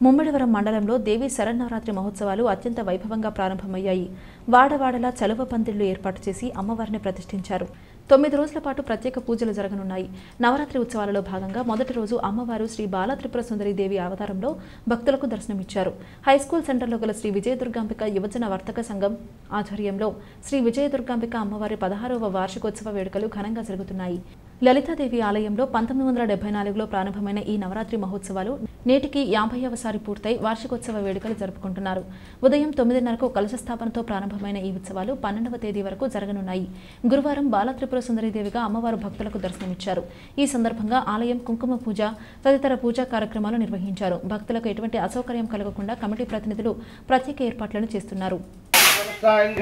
ముమ్మిడివరం మండలంలో దేవి శరన్నవరాత్రి మహోత్సవాలు అత్యంత వైభవంగా ప్రారంభమయ్యాయి వాడవాడలా చలువ పందిళ్లు ఏర్పాటు చేసి అమ్మవారిని ప్రతిష్ఠించారు తొమ్మిది రోజుల పాటు ప్రత్యేక పూజలు జరగనున్నాయి నవరాత్రి ఉత్సవాలలో భాగంగా మొదటి రోజు అమ్మవారు శ్రీ బాల త్రిపుర సుందరి దేవి అవతారంలో భక్తులకు దర్శనమిచ్చారు హైస్కూల్ సెంటర్లో గల శ్రీ విజయదుర్గాంబిక యువజన వర్తక సంఘం ఆధ్వర్యంలో శ్రీ విజయదుర్గాంబిక అమ్మవారి పదహారవ వార్షికోత్సవ వేడుకలు ఘనంగా జరుగుతున్నాయి లలితాదేవి ఆలయంలో పంతొమ్మిది వందల డెబ్బై నాలుగులో ప్రారంభమైన ఈ నవరాత్రి మహోత్సవాలు నేటికి యాభైవసారి పూర్తయి వార్షికోత్సవ వేడుకలు జరుపుకుంటున్నారు ఉదయం తొమ్మిదిన్నరకు కలశ స్థాపనతో ప్రారంభమైన ఈ ఉత్సవాలు పన్నెండవ తేదీ వరకు జరగనున్నాయి గురువారం బాలత్రిపుర సుందరీదేవిగా అమ్మవారు భక్తులకు దర్శనమిచ్చారు ఈ సందర్భంగా ఆలయం కుంకుమ పూజ తదితర పూజా కార్యక్రమాలు నిర్వహించారు భక్తులకు ఎటువంటి అసౌకర్యం కలగకుండా కమిటీ ప్రతినిధులు ప్రత్యేక ఏర్పాట్లను చేస్తున్నారు నమస్కారం